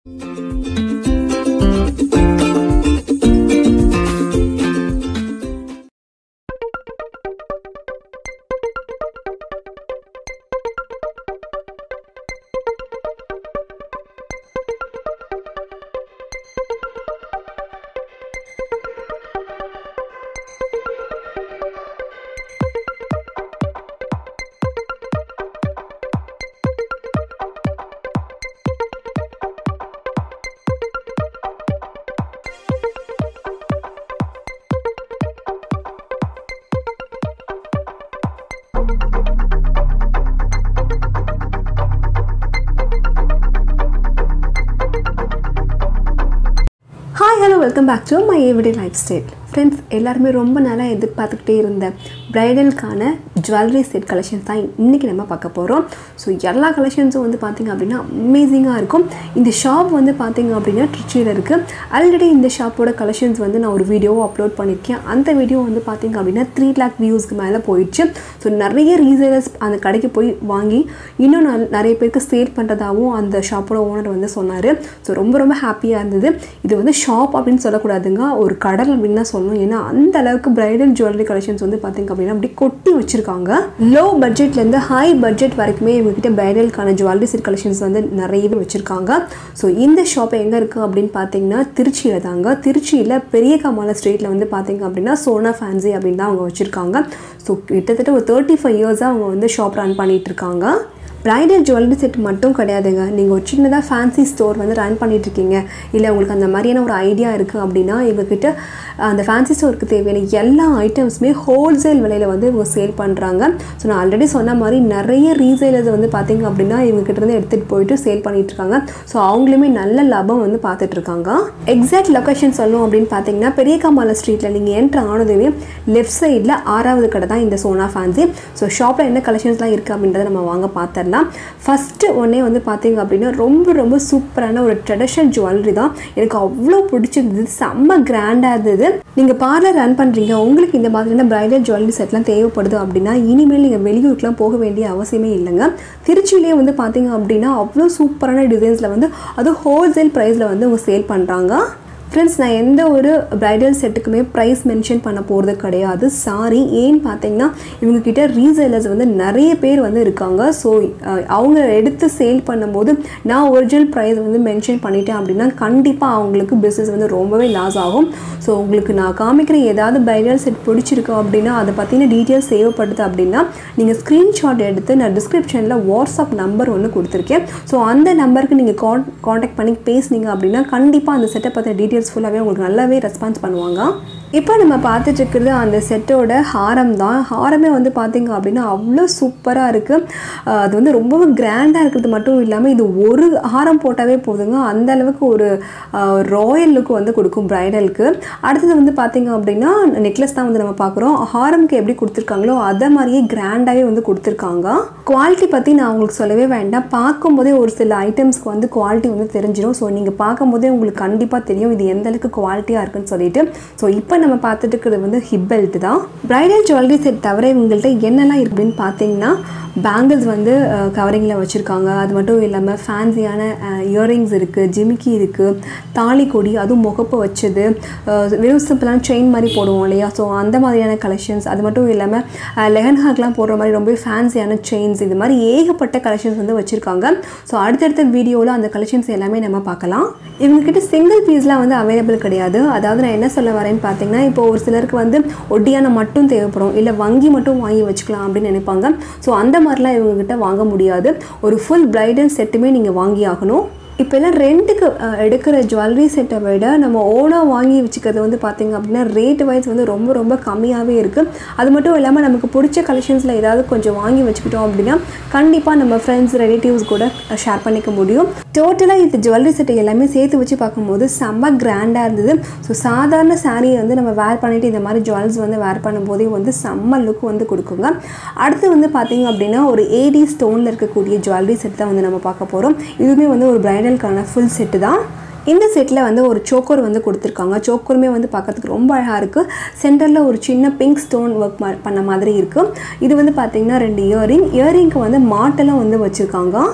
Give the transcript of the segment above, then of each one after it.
hi hello welcome back to my everyday lifestyle friends எல்லாருமே ரொம்ப நாளாக எதிர்பார்த்துக்கிட்டே இருந்த ப்ரைடலுக்கான ஜுவல்லரி செட் கலெக்ஷன்ஸ் தான் இன்றைக்கி நம்ம பார்க்க போகிறோம் ஸோ எல்லா கலெக்ஷன்ஸும் வந்து பார்த்திங்க அப்படின்னா அமேசிங்காக இருக்கும் இந்த ஷாப் வந்து பார்த்திங்க அப்படின்னா ட்ரிச்சியில் இருக்குது ஆல்ரெடி இந்த ஷாப்போட கலெக்ஷன்ஸ் வந்து நான் ஒரு வீடியோவும் அப்லோட் பண்ணியிருக்கேன் அந்த வீடியோ வந்து பார்த்திங்க அப்படின்னா த்ரீ லேக் வியூஸ்க்கு மேலே போயிடுச்சு ஸோ நிறைய ரீசேலர்ஸ் அந்த கடைக்கு போய் வாங்கி இன்னும் நல்- நிறைய பேருக்கு சேல் பண்ணுறதாகவும் அந்த ஷாப்போட ஓனர் வந்து சொன்னார் ஸோ ரொம்ப ரொம்ப ஹாப்பியாக இருந்தது இது வந்து ஷாப் அப்படின்னு சொல்லக்கூடாதுங்க ஒரு கடல் அப்படின்னு தான் சொல்லணும் ஏன்னா அந்த அளவுக்கு பிரைடல் ஜுவல்லரி கலெக்ஷன்ஸ் வந்து பார்த்திங்க அப்படின்னா அப்படி கொட்டி வச்சுருக்காங்க லோ பட்ஜெட்லேருந்து ஹை பட்ஜெட் வரைக்குமே இவங்ககிட்ட பிரைடலுக்கான ஜுவல்லரி செட் கலெக்ஷன்ஸ் வந்து நிறையவே வச்சுருக்காங்க ஸோ இந்த ஷாப் எங்கே இருக்குது அப்படின்னு பார்த்தீங்கன்னா திருச்சியில் தாங்க திருச்சியில் பெரிய கமால ஸ்ட்ரீட்டில் வந்து பார்த்தீங்க அப்படின்னா சோனா ஃபேன்சி அப்படின்னு தான் அவங்க வச்சுருக்காங்க ஸோ கிட்டத்தட்ட ஒரு தேர்ட்டி ஃபைவ் இயர்ஸாக அவங்க வந்து ஷாப் ரன் பண்ணிட்டு இருக்காங்க ப்ரைடல் ஜுவல்லரி செட் மட்டும் கிடையாதுங்க நீங்கள் ஒரு சின்னதாக ஃபேன்சி ஸ்டோர் வந்து ரன் பண்ணிட்டு இருக்கீங்க இல்லை உங்களுக்கு அந்த மாதிரியான ஒரு ஐடியா இருக்குது அப்படின்னா இவங்ககிட்ட அந்த ஃபேன்சி ஸ்டோருக்கு தேவையான எல்லா ஐட்டம்ஸுமே ஹோல்சேல் விலையில் வந்து இவங்க சேல் பண்ணுறாங்க ஸோ நான் ஆல்ரெடி சொன்ன மாதிரி நிறைய ரீசேலர்ஸ் வந்து பார்த்தீங்க அப்படின்னா இவங்ககிட்ட இருந்து எடுத்துகிட்டு போயிட்டு சேல் பண்ணிட்டு இருக்காங்க ஸோ அவங்களுமே நல்ல லாபம் வந்து பார்த்துட்டு இருக்காங்க எக்ஸாக்ட் லொக்கேஷன் சொல்லணும் அப்படின்னு பார்த்தீங்கன்னா பெரிய கமால ஸ்ட்ரீட்டில் நீங்கள் என்ட்ரு ஆனதுமே லெஃப்ட் சைடில் ஆறாவது கடை தான் இந்த சோனா ஃபேன்சி ஸோ ஷாப்பில் என்ன கலெக்ஷன்ஸ்லாம் இருக்குது அப்படின்றத நம்ம வாங்க பார்த்துடலாம் ஃபஸ்ட்டு ஒன்றே வந்து பார்த்தீங்க அப்படின்னா ரொம்ப ரொம்ப சூப்பரான ஒரு ட்ரெடிஷனல் ஜுவல்லரி தான் எனக்கு அவ்வளோ பிடிச்சிருந்தது செம்ம கிராண்டாக இருந்தது நீங்கள் பார்லர் ரன் பண்ணுறீங்க உங்களுக்கு இந்த மாதிரியான பிரைடல் ஜுவல்லரி செட்லாம் தேவைப்படுது அப்படின்னா இனிமேல் நீங்கள் வெளியூருக்குலாம் போக வேண்டிய அவசியமே இல்லைங்க திருச்சியிலேயே வந்து பார்த்தீங்க அப்படின்னா அவ்வளோ சூப்பரான டிசைன்ஸில் வந்து அது ஹோல்சேல் ப்ரைஸில் வந்து அவங்க சேல் பண்ணுறாங்க ஃப்ரெண்ட்ஸ் நான் எந்த ஒரு பிரைடல் செட்டுக்குமே ப்ரைஸ் மென்ஷன் பண்ண போகிறது கிடையாது சாரி ஏன்னு பார்த்தீங்கன்னா இவங்கக்கிட்ட ரீசேலர்ஸ் வந்து நிறைய பேர் வந்து இருக்காங்க ஸோ அவங்க எடுத்து சேல் பண்ணும்போது நான் ஒரிஜினல் ப்ரைஸ் வந்து மென்ஷன் பண்ணிட்டேன் அப்படின்னா கண்டிப்பாக அவங்களுக்கு பிஸ்னஸ் வந்து ரொம்பவே லாஸ் ஆகும் ஸோ உங்களுக்கு நான் காமிக்கிற ஏதாவது பிரைடல் செட் பிடிச்சிருக்கு அப்படின்னா அதை பற்றின டீட்டெயில்ஸ் தேவைப்படுது அப்படின்னா நீங்கள் ஸ்க்ரீன்ஷாட் எடுத்து நான் டிஸ்கிரிப்ஷனில் வாட்ஸ்அப் நம்பர் ஒன்று கொடுத்துருக்கேன் ஸோ அந்த நம்பருக்கு நீங்கள் கான் காண்டாக்ட் பண்ணி பேசுனீங்க அப்படின்னா கண்டிப்பாக அந்த செட்டை பற்றின டீட்டெயில்ஸ் ஃபுல்லாகவே உங்களுக்கு நல்லாவே ரெஸ்பான்ஸ் பண்ணுவாங்க இப்போ நம்ம பார்த்துட்டு இருக்கிறது அந்த செட்டோட ஹாரம் தான் ஹாரமே வந்து பார்த்தீங்க அப்படின்னா அவ்வளோ சூப்பராக இருக்குது அது வந்து ரொம்பவும் கிராண்டாக இருக்கிறது மட்டும் இல்லாமல் இது ஒரு ஹாரம் போட்டாவே போதுங்க அந்த அளவுக்கு ஒரு ராயல் லுக் வந்து கொடுக்கும் ப்ரைடலுக்கு அடுத்தது வந்து பார்த்தீங்க அப்படின்னா நெக்லஸ் தான் வந்து நம்ம பார்க்குறோம் ஹாரம்க்கு எப்படி கொடுத்துருக்காங்களோ அதை மாதிரியே கிராண்டாகவே வந்து கொடுத்துருக்காங்க குவாலிட்டி பற்றி நான் உங்களுக்கு சொல்லவே வேண்டாம் பார்க்கும்போதே ஒரு சில ஐட்டம்ஸ்க்கு வந்து குவாலிட்டி வந்து தெரிஞ்சிடும் ஸோ நீங்கள் பார்க்கும்போதே உங்களுக்கு கண்டிப்பாக தெரியும் இது எந்த அளவுக்கு குவாலிட்டியாக இருக்குன்னு சொல்லிட்டு ஸோ இப்போ நம்ம பார்த்துட்டு இருக்கிறது வந்து ஹிப் பெல்ட் தான் பிரைடல் ஜுவல்லரி செட் தவிர இவங்கள்ட்ட என்னெல்லாம் இருக்கு அப்படின்னு பார்த்தீங்கன்னா பேங்கிள்ஸ் வந்து கவரிங்கில் வச்சுருக்காங்க அது மட்டும் இல்லாமல் ஃபேன்சியான இயரிங்ஸ் இருக்குது ஜிமிக்கி இருக்குது தாலி கொடி அதுவும் முகப்பு வச்சது அஹ், வெறும் சிம்பிளான செயின் மாதிரி போடுவோம் இல்லையா ஸோ அந்த மாதிரியான கலெக்ஷன்ஸ் அது மட்டும் இல்லாமல் லெஹன்ஹாக்லாம் போடுற மாதிரி ரொம்ப ஃபேன்சியான செயின்ஸ் இது மாதிரி ஏகப்பட்ட கலெக்ஷன்ஸ் வந்து வச்சுருக்காங்க ஸோ அடுத்தடுத்த வீடியோவில் அந்த கலெக்ஷன்ஸ் எல்லாமே நம்ம பார்க்கலாம் இவங்ககிட்ட சிங்கிள் பீஸ்லாம் வந்து அவைலபிள் கிடையாது அதாவது நான் என்ன சொல்ல வரேன்னு பார்த்தீங்கன்னா இப்போ ஒரு சிலருக்கு வந்து ஒட்டியான மட்டும் தேவைப்படும் இல்லை வங்கி மட்டும் வாங்கி வச்சுக்கலாம் அப்படின்னு நினைப்பாங்க ஸோ அந்த மாதிரிலாம் இவங்ககிட்ட வாங்க முடியாது ஒரு ஃபுல் பிரைடல் செட்டுமே நீங்கள் வாங்கி ஆகணும் இப்போ எல்லாம் ரெண்ட்டுக்கு அஹ், எடுக்கிற ஜுவல்லரி செட்டை விட நம்ம ஓனாக வாங்கி வச்சுக்கிறது வந்து பார்த்திங்க அப்படின்னா ரேட் வைஸ் வந்து ரொம்ப ரொம்ப கம்மியாகவே இருக்குது அது மட்டும் இல்லாமல் நமக்கு பிடிச்ச கலெக்ஷன்ஸில் ஏதாவது கொஞ்சம் வாங்கி வச்சுக்கிட்டோம் அப்படின்னா கண்டிப்பாக நம்ம ஃப்ரெண்ட்ஸ் ரிலேட்டிவ்ஸ் கூட ஷேர் பண்ணிக்க முடியும் டோட்டலாக இந்த ஜுவல்லரி செட்டை எல்லாமே சேர்த்து வச்சு பார்க்கும்போது செம்ம கிராண்டாக இருந்தது ஸோ சாதாரண சாரியை வந்து நம்ம வேர் பண்ணிவிட்டு இந்த மாதிரி ஜுவல்ஸ் வந்து வேர் பண்ணும்போதே வந்து செம்ம லுக் வந்து கொடுக்குங்க அடுத்து வந்து பார்த்தீங்க அப்படின்னா ஒரு ஏடி ஸ்டோனில் இருக்கக்கூடிய ஜுவல்லரி செட் தான் வந்து நம்ம பார்க்க போகிறோம் இதுவுமே வந்து ஒரு பிரைடலுக்கான ஃபுல் செட்டு தான் இந்த செட்டில் வந்து ஒரு சோக்கர் வந்து கொடுத்துருக்காங்க சோக்கருமே வந்து பார்க்கறதுக்கு ரொம்ப அழகாக இருக்குது சென்டரில் ஒரு சின்ன பிங்க் ஸ்டோன் ஒர்க் பண்ண மாதிரி இருக்குது இது வந்து பார்த்திங்கன்னா ரெண்டு இயரிங் இயரிங்க்கு வந்து மாட்டெல்லாம் வந்து வச்சுருக்காங்க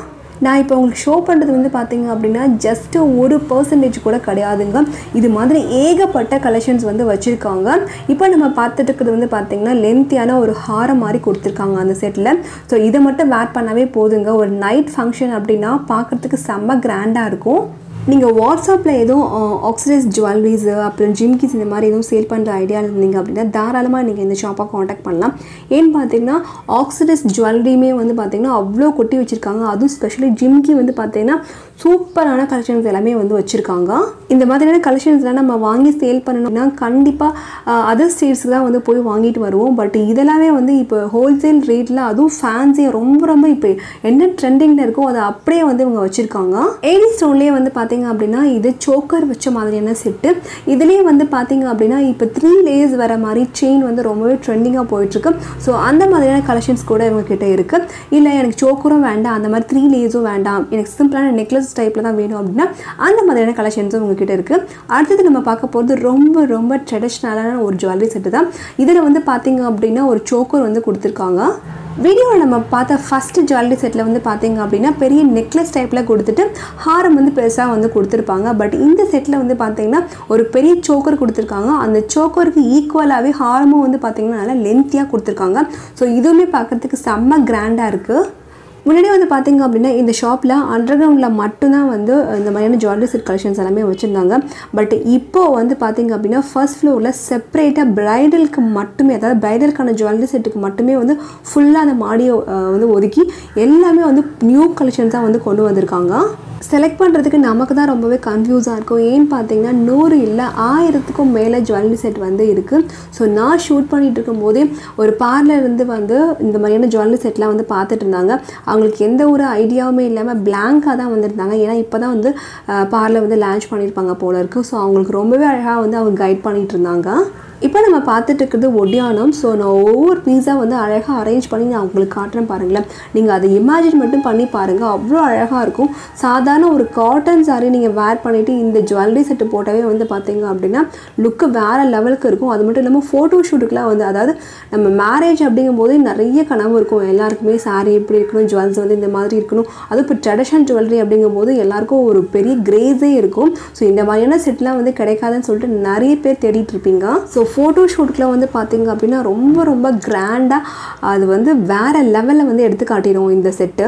நான் இப்போ உங்களுக்கு ஷோ பண்ணுறது வந்து பார்த்தீங்க அப்படின்னா ஜஸ்ட் ஒரு பர்சன்டேஜ் கூட கிடையாதுங்க இது மாதிரி ஏகப்பட்ட கலெக்ஷன்ஸ் வந்து வச்சுருக்காங்க இப்போ நம்ம பார்த்துட்டு இருக்கிறது வந்து பார்த்தீங்கன்னா லென்த்தியான ஒரு ஹாரம் மாதிரி கொடுத்துருக்காங்க அந்த செட்டில் ஸோ இதை மட்டும் வேர் பண்ணாவே போதுங்க ஒரு நைட் ஃபங்க்ஷன் அப்படின்னா பார்க்குறதுக்கு செம்ம கிராண்டாக இருக்கும் நீங்கள் வாட்ஸ்அப்பில் எதுவும் ஆக்சிடைஸ் ஜுவல்லரிஸு அப்புறம் ஜிம்கிஸ் இந்த மாதிரி எதுவும் சேல் பண்ணுற ஐடியா இருந்தீங்க அப்படின்னா தாராளமாக நீங்கள் இந்த ஷாப்பை காண்டாக்ட் பண்ணலாம் ஏன்னு பார்த்தீங்கன்னா ஆக்சிடைஸ் ஜுவல்லரியுமே வந்து பார்த்தீங்கன்னா அவ்வளோ கொட்டி வச்சுருக்காங்க அதுவும் ஸ்பெஷலி ஜிம்கி வந்து பார்த்தீங்கன்னா சூப்பரான கலெக்ஷன்ஸ் எல்லாமே வந்து வச்சுருக்காங்க இந்த மாதிரியான கலெக்ஷன்ஸ்லாம் நம்ம வாங்கி சேல் பண்ணணும்னா கண்டிப்பாக அதர் ஸ்டேட்ஸ்க்கு தான் வந்து போய் வாங்கிட்டு வருவோம் பட் இதெல்லாமே வந்து இப்போ ஹோல்சேல் ரேட்டில் அதுவும் ஃபேன்சி ரொம்ப ரொம்ப இப்போ என்ன ட்ரெண்டிங்கில் இருக்கோ அதை அப்படியே வந்து இவங்க வச்சுருக்காங்க ஏடி ஸ்டோன்லேயே வந்து பார்த்தீங்க அப்படின்னா இது சோக்கர் வச்ச மாதிரியான செட்டு இதுலேயே வந்து பார்த்தீங்க அப்படின்னா இப்போ த்ரீ லேயர்ஸ் வர மாதிரி செயின் வந்து ரொம்பவே ட்ரெண்டிங்காக போயிட்டுருக்கு ஸோ அந்த மாதிரியான கலெக்ஷன்ஸ் கூட இவங்க கிட்ட இருக்குது இல்லை எனக்கு சோக்கரும் வேண்டாம் அந்த மாதிரி த்ரீ லேயர்ஸும் வேண்டாம் எனக்கு சிம்பிளான நெக்லஸ் டைப்பில் தான் வேணும் அப்படின்னா அந்த மாதிரியான கலெக்ஷன்ஸும் உங்ககிட்ட இருக்குது அடுத்தது நம்ம பார்க்க போகிறது ரொம்ப ரொம்ப ட்ரெடிஷ்னலான ஒரு ஜுவல்லரி செட்டு தான் இதில் வந்து பார்த்தீங்க அப்படின்னா ஒரு சோக்கர் வந்து கொடுத்துருக்காங்க வீடியோவில் நம்ம பார்த்த ஃபஸ்ட்டு ஜுவல்லரி செட்டில் வந்து பார்த்தீங்க அப்படின்னா பெரிய நெக்லஸ் டைப்பில் கொடுத்துட்டு ஹாரம் வந்து பெருசாக வந்து கொடுத்துருப்பாங்க பட் இந்த செட்டில் வந்து பார்த்தீங்கன்னா ஒரு பெரிய சோக்கர் கொடுத்துருக்காங்க அந்த சோக்கருக்கு ஈக்குவலாகவே ஹாரமும் வந்து பார்த்தீங்கன்னா நல்லா லென்த்தியாக கொடுத்துருக்காங்க ஸோ இதுவுமே பார்க்குறதுக்கு செம்ம கிராண்டாக இருக்குது முன்னாடி வந்து பார்த்தீங்க அப்படின்னா இந்த ஷாப்பில் அண்டர் கிரவுண்டில் மட்டும்தான் வந்து இந்த மாதிரியான ஜுவல்லரி செட் கலெக்ஷன்ஸ் எல்லாமே வச்சுருந்தாங்க பட் இப்போ வந்து பார்த்தீங்க அப்படின்னா ஃபர்ஸ்ட் ஃப்ளோரில் செப்பரேட்டாக ப்ரைடலுக்கு மட்டுமே அதாவது ப்ரைடலுக்கான ஜுவல்லரி செட்டுக்கு மட்டுமே வந்து ஃபுல்லாக அந்த மாடியை அஹ், வந்து ஒதுக்கி எல்லாமே வந்து நியூ கலெக்ஷன்ஸாக வந்து கொண்டு வந்திருக்காங்க செலக்ட் பண்ணுறதுக்கு நமக்கு தான் ரொம்பவே கன்ஃபியூஸாக இருக்கும் ஏன்னு பார்த்தீங்கன்னா நூறு இல்லை ஆயிரத்துக்கும் மேலே ஜுவல்லரி செட் வந்து இருக்குது ஸோ நான் ஷூட் பண்ணிட்டு இருக்கும்போதே ஒரு பார்லர் இருந்து வந்து இந்த மாதிரியான ஜுவல்லரி செட்லாம் வந்து பார்த்துட்டு இருந்தாங்க அவங்களுக்கு எந்த ஒரு ஐடியாவுமே இல்லாமல் பிளாங்காக தான் வந்திருந்தாங்க ஏன்னா இப்போ தான் வந்து பார்லர் வந்து லான்ச் பண்ணியிருப்பாங்க போல இருக்குது ஸோ அவங்களுக்கு ரொம்பவே அழகாக வந்து அவங்க கைட் பண்ணிட்டு இருந்தாங்க இப்போ நம்ம பார்த்துட்டு இருக்கிறது ஒடியானம் ஸோ நான் ஒவ்வொரு பீஸா வந்து அழகாக அரேஞ்ச் பண்ணி நான் உங்களுக்கு காட்டுறேன் பாருங்களேன் நீங்கள் அதை இமேஜின் மட்டும் பண்ணி பாருங்கள் அவ்வளோ அழகாக இருக்கும் சாதாரண ஒரு காட்டன் saree நீங்கள் வேர் பண்ணிவிட்டு இந்த ஜுவல்லரி செட்டு போட்டவே வந்து பார்த்தீங்க அப்படின்னா லுக்கு வேறு லெவலுக்கு இருக்கும் அது மட்டும் இல்லாமல் ஃபோட்டோ ஷூட்டுக்குலாம் வந்து அதாவது நம்ம மேரேஜ் அப்படிங்கும் போதே நிறைய கனவு இருக்கும் எல்லாருக்குமே saree இப்படி இருக்கணும் ஜுவல்ஸ் வந்து இந்த மாதிரி இருக்கணும் அதுவும் இப்போ ட்ரெடிஷனல் ஜுவல்லரி அப்படிங்கும்போது எல்லாருக்கும் ஒரு பெரிய கிரேஸே இருக்கும் ஸோ இந்த மாதிரியான செட்லாம் வந்து கிடைக்காதுன்னு சொல்லிட்டு நிறைய பேர் தேடிட்டு இருப்பீங்க ஸோ ஃபோட்டோ ஷூட்டுக்குலாம் வந்து பார்த்தீங்க அப்படின்னா ரொம்ப ரொம்ப கிராண்டாக அது வந்து வேறு லெவலில் வந்து எடுத்து காட்டிடும் இந்த செட்டு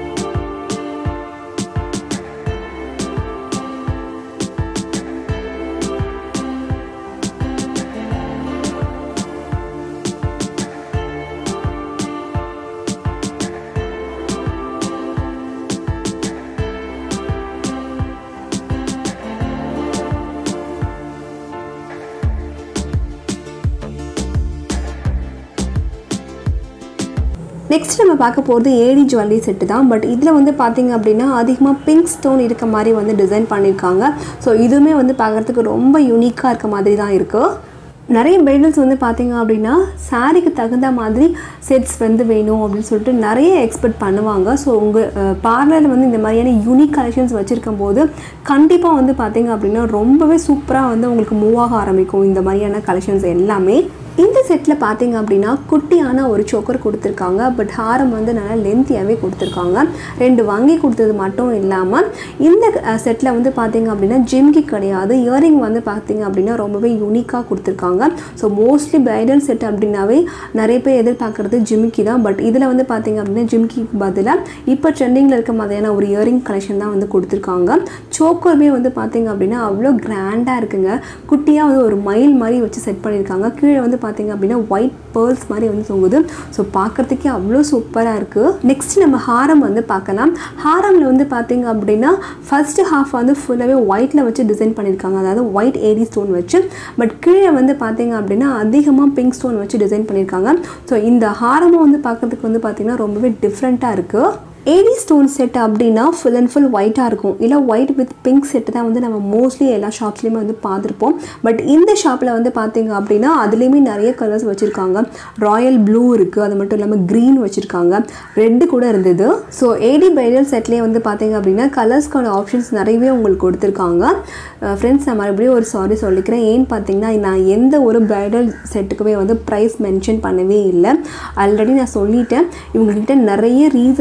நெக்ஸ்ட் நம்ம பார்க்க போகிறது ஏடி ஜுவல்லரி செட்டு தான் பட் இதில் வந்து பார்த்தீங்க அப்படின்னா அதிகமாக பிங்க் ஸ்டோன் இருக்க மாதிரி வந்து டிசைன் பண்ணியிருக்காங்க ஸோ இதுவுமே வந்து பார்க்குறதுக்கு ரொம்ப யூனிக்காக இருக்க மாதிரி தான் இருக்குது நிறைய பிரைடல்ஸ் வந்து பார்த்தீங்க அப்படின்னா சாரீக்கு தகுந்த மாதிரி செட்ஸ் வந்து வேணும் அப்படின்னு சொல்லிட்டு நிறைய எக்ஸ்பெக்ட் பண்ணுவாங்க ஸோ உங்கள் பார்லரில் வந்து இந்த மாதிரியான யூனிக் கலெக்ஷன்ஸ் வச்சுருக்கும் போது கண்டிப்பாக வந்து பார்த்தீங்க அப்படின்னா ரொம்பவே சூப்பராக வந்து உங்களுக்கு மூவ் ஆக ஆரம்பிக்கும் இந்த மாதிரியான கலெக்ஷன்ஸ் எல்லாமே இந்த செட்டில் பார்த்தீங்க அப்படின்னா குட்டியான ஒரு சோக்கர் கொடுத்துருக்காங்க பட் ஹாரம் வந்து நல்லா லென்த்தியாகவே கொடுத்துருக்காங்க ரெண்டு வாங்கி கொடுத்தது மட்டும் இல்லாமல் இந்த செட்டில் வந்து பார்த்தீங்க அப்படின்னா ஜிம்கி கிடையாது இயரிங் வந்து பார்த்தீங்க அப்படின்னா ரொம்பவே யூனிக்காக கொடுத்துருக்காங்க ஸோ மோஸ்ட்லி பிரைடல் செட் அப்படின்னாவே நிறைய பேர் எதிர்பார்க்குறது ஜிம்கி தான் பட் இதில் வந்து பார்த்தீங்க அப்படின்னா ஜிம்கிக்கு பதிலாக இப்போ ட்ரெண்டிங்கில் இருக்க மாதிரியான ஒரு இயரிங் கலெக்ஷன் தான் வந்து கொடுத்துருக்காங்க சோக்கருமே வந்து பார்த்தீங்க அப்படின்னா அவ்வளோ கிராண்டாக இருக்குங்க குட்டியாக வந்து ஒரு மயில் மாதிரி வச்சு செட் பண்ணியிருக்காங்க கீழே வந்து பார்த்தீங்க அப்படின்னா ஒயிட் பேர்ல்ஸ் மாதிரி வந்து தொங்குது ஸோ பார்க்குறதுக்கே அவ்வளோ சூப்பராக இருக்குது நெக்ஸ்ட் நம்ம ஹாரம் வந்து பார்க்கலாம் ஹாரமில் வந்து பார்த்தீங்க அப்படின்னா ஃபர்ஸ்ட் ஹாஃப் வந்து ஃபுல்லாகவே ஒயிட்டில் வச்சு டிசைன் பண்ணியிருக்காங்க அதாவது ஒயிட் ஏடி ஸ்டோன் வச்சு பட் கீழே வந்து பார்த்தீங்க அப்படின்னா அதிகமாக பிங்க் ஸ்டோன் வச்சு டிசைன் பண்ணியிருக்காங்க ஸோ இந்த ஹாரமும் வந்து பார்க்கறதுக்கு வந்து பார்த்தீங்கன்னா ரொம்பவே டிஃப்ரெண்ட்டாக இருக்குது ஏடி ஸ்டோன் செட் அப்படின்னா ஃபுல் அண்ட் ஃபுல் ஒயிட்டாக இருக்கும் இல்லை ஒயிட் வித் பிங்க் செட்டு தான் வந்து நம்ம மோஸ்ட்லி எல்லா ஷாப்ஸ்லேயுமே வந்து பார்த்துருப்போம் பட் இந்த ஷாப்பில் வந்து பார்த்தீங்க அப்படின்னா அதுலேயுமே நிறைய கலர்ஸ் வச்சுருக்காங்க ராயல் ப்ளூ இருக்குது அது மட்டும் இல்லாமல் க்ரீன் வச்சுருக்காங்க ரெட்டு கூட இருந்தது ஸோ ஏடி பைடல் செட்லேயே வந்து பார்த்தீங்க அப்படின்னா கலர்ஸ்க்கான ஆப்ஷன்ஸ் நிறையவே உங்களுக்கு கொடுத்துருக்காங்க ஃப்ரெண்ட்ஸ் நான் மறுபடியும் ஒரு சாரி சொல்லிக்கிறேன் ஏன்னு பார்த்தீங்கன்னா நான் எந்த ஒரு பிரைடல் செட்டுக்குமே வந்து ப்ரைஸ் மென்ஷன் பண்ணவே இல்லை ஆல்ரெடி நான் சொல்லிட்டேன் இவங்ககிட்ட நிறைய ரீசேலர்ஸ் வந்து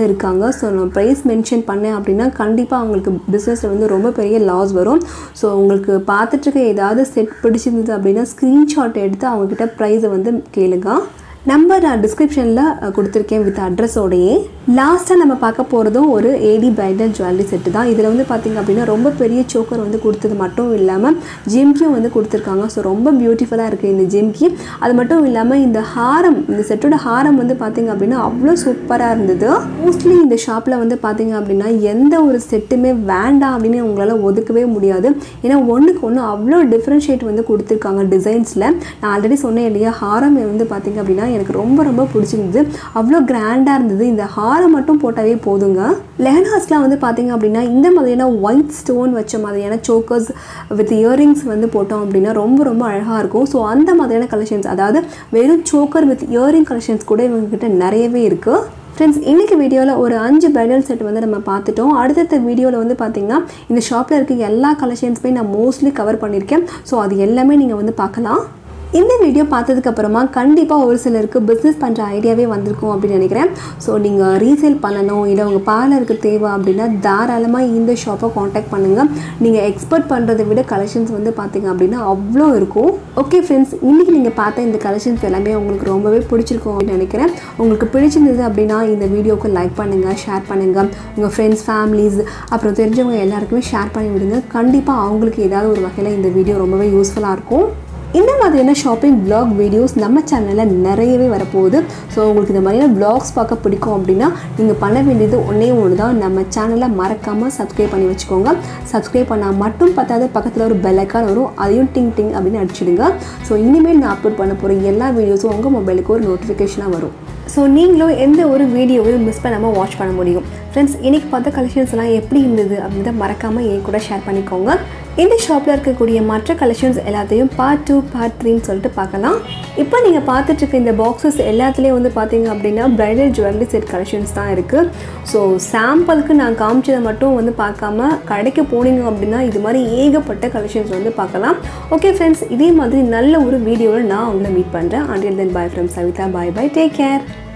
இருக்காங்க ஸோ நான் ப்ரைஸ் மென்ஷன் பண்ணேன் அப்படின்னா கண்டிப்பாக அவங்களுக்கு பிஸ்னஸில் வந்து ரொம்ப பெரிய லாஸ் வரும் ஸோ உங்களுக்கு பார்த்துட்ருக்க ஏதாவது செட் பிடிச்சிருந்தது அப்படின்னா ஸ்க்ரீன்ஷாட் எடுத்து அவங்கக்கிட்ட ப்ரைஸை வந்து கேளுங்க நம்பர் நான் டிஸ்கிரிப்ஷனில் கொடுத்துருக்கேன் வித் அட்ரஸோடையே லாஸ்ட்டாக நம்ம பார்க்க போகிறதும் ஒரு ஏடி பிரைடல் ஜுவல்லரி செட்டு தான் இதில் வந்து பார்த்திங்க அப்படின்னா ரொம்ப பெரிய சோக்கர் வந்து கொடுத்தது மட்டும் இல்லாமல் ஜிம்கியும் வந்து கொடுத்துருக்காங்க ஸோ ரொம்ப பியூட்டிஃபுல்லாக இருக்குது இந்த ஜிம்கி அது மட்டும் இல்லாமல் இந்த ஹாரம் இந்த செட்டோட ஹாரம் வந்து பார்த்திங்க அப்படின்னா அவ்வளோ சூப்பராக இருந்தது மோஸ்ட்லி இந்த ஷாப்பில் வந்து பார்த்திங்க அப்படின்னா எந்த ஒரு செட்டுமே வேண்டாம் அப்படின்னு உங்களால் ஒதுக்கவே முடியாது ஏன்னா ஒன்றுக்கு ஒன்று அவ்வளோ டிஃப்ரென்ஷியேட் வந்து கொடுத்துருக்காங்க டிசைன்ஸில் நான் ஆல்ரெடி சொன்னேன் இல்லையா ஹாரம் வந்து பார்த்திங்க அப்படின்னா எனக்கு ரொம்ப ரொம்ப பிடிச்சிருந்தது அவ்வளோ கிராண்டாக இருந்தது இந்த ஹாரம் மட்டும் போட்டாவே போதுங்க லெஹனாஸ்லாம் வந்து பார்த்திங்க அப்படின்னா இந்த மாதிரியான ஒயிட் ஸ்டோன் வச்ச மாதிரியான சோக்கர்ஸ் வித் இயரிங்ஸ் வந்து போட்டோம் அப்படின்னா ரொம்ப ரொம்ப அழகாக இருக்கும் ஸோ அந்த மாதிரியான கலெக்ஷன்ஸ் அதாவது வெறும் சோக்கர் வித் இயரிங் கலெக்ஷன்ஸ் கூட இவங்ககிட்ட நிறையவே இருக்குது ஃப்ரெண்ட்ஸ் இன்றைக்கி வீடியோவில் ஒரு அஞ்சு பிரைடல் செட் வந்து நம்ம பார்த்துட்டோம் அடுத்தடுத்த வீடியோவில் வந்து பார்த்திங்கன்னா இந்த ஷாப்பில் இருக்க எல்லா கலெக்ஷன்ஸுமே நான் மோஸ்ட்லி கவர் பண்ணியிருக்கேன் ஸோ அது எல்லாமே நீங்கள் வந்து பார்க்கலாம் இந்த வீடியோ பார்த்ததுக்கப்புறமா கண்டிப்பாக ஒரு சிலருக்கு பிஸ்னஸ் பண்ணுற ஐடியாவே வந்திருக்கும் அப்படின்னு நினைக்கிறேன் ஸோ நீங்கள் ரீசேல் பண்ணணும் இல்லை உங்கள் பார்லருக்கு தேவை அப்படின்னா தாராளமாக இந்த ஷாப்பை காண்டாக்ட் பண்ணுங்கள் நீங்கள் எக்ஸ்பெக்ட் பண்ணுறதை விட கலெக்ஷன்ஸ் வந்து பார்த்தீங்க அப்படின்னா அவ்வளோ இருக்கும் ஓகே ஃப்ரெண்ட்ஸ் இன்றைக்கி நீங்கள் பார்த்த இந்த கலெக்ஷன்ஸ் எல்லாமே உங்களுக்கு ரொம்பவே பிடிச்சிருக்கும் அப்படின்னு நினைக்கிறேன் உங்களுக்கு பிடிச்சிருந்தது அப்படின்னா இந்த வீடியோவுக்கு லைக் பண்ணுங்கள் ஷேர் பண்ணுங்கள் உங்கள் ஃப்ரெண்ட்ஸ் ஃபேமிலிஸ் அப்புறம் தெரிஞ்சவங்க எல்லாருக்குமே ஷேர் பண்ணி விடுங்க கண்டிப்பாக அவங்களுக்கு ஏதாவது ஒரு வகையில் இந்த வீடியோ ரொம்பவே யூஸ்ஃபுல்லாக இருக்கும் இந்த மாதிரியான ஷாப்பிங் vlog வீடியோஸ் நம்ம சேனலில் நிறையவே வரப்போகுது ஸோ உங்களுக்கு இந்த மாதிரியான vlogs பார்க்க பிடிக்கும் அப்படின்னா நீங்கள் பண்ண வேண்டியது ஒன்றே ஒன்று தான் நம்ம சேனலை மறக்காமல் சப்ஸ்கிரைப் பண்ணி வச்சுக்கோங்க சப்ஸ்கிரைப் பண்ணால் மட்டும் பத்தாத பக்கத்தில் ஒரு பெல் ஐக்கான் வரும் அதையும் டிங் டிங் அப்படின்னு அடிச்சிடுங்க ஸோ இனிமேல் நான் அப்லோட் பண்ண போகிற எல்லா வீடியோஸும் உங்கள் மொபைலுக்கு ஒரு நோட்டிஃபிகேஷனாக வரும் ஸோ நீங்களும் எந்த ஒரு வீடியோவையும் மிஸ் பண்ணாமல் வாட்ச் பண்ண முடியும் ஃப்ரெண்ட்ஸ் இன்றைக்கி பார்த்த கலெக்ஷன்ஸ்லாம் எப்படி இருந்தது அப்படின்றத மறக்காமல் என் கூட ஷேர் பண்ணிக்கோங்க இந்த ஷாப்பில் இருக்கக்கூடிய மற்ற கலெக்ஷன்ஸ் எல்லாத்தையும் பார்ட் டூ பார்ட் த்ரீன்னு சொல்லிட்டு பார்க்கலாம் இப்போ நீங்கள் பார்த்துட்டு இருக்க இந்த பாக்ஸஸ் எல்லாத்துலேயும் வந்து பார்த்தீங்க அப்படின்னா பிரைடல் ஜுவல்லரி செட் கலெக்ஷன்ஸ் தான் இருக்குது ஸோ சாம்பிளுக்கு நான் காமிச்சதை மட்டும் வந்து பார்க்காம கடைக்கு போனீங்க அப்படின்னா இது மாதிரி ஏகப்பட்ட கலெக்ஷன்ஸ் வந்து பார்க்கலாம் ஓகே ஃப்ரெண்ட்ஸ் இதே மாதிரி நல்ல ஒரு வீடியோவில் நான் உங்களை மீட் பண்ணுறேன் until then bye from Savitha bye bye take care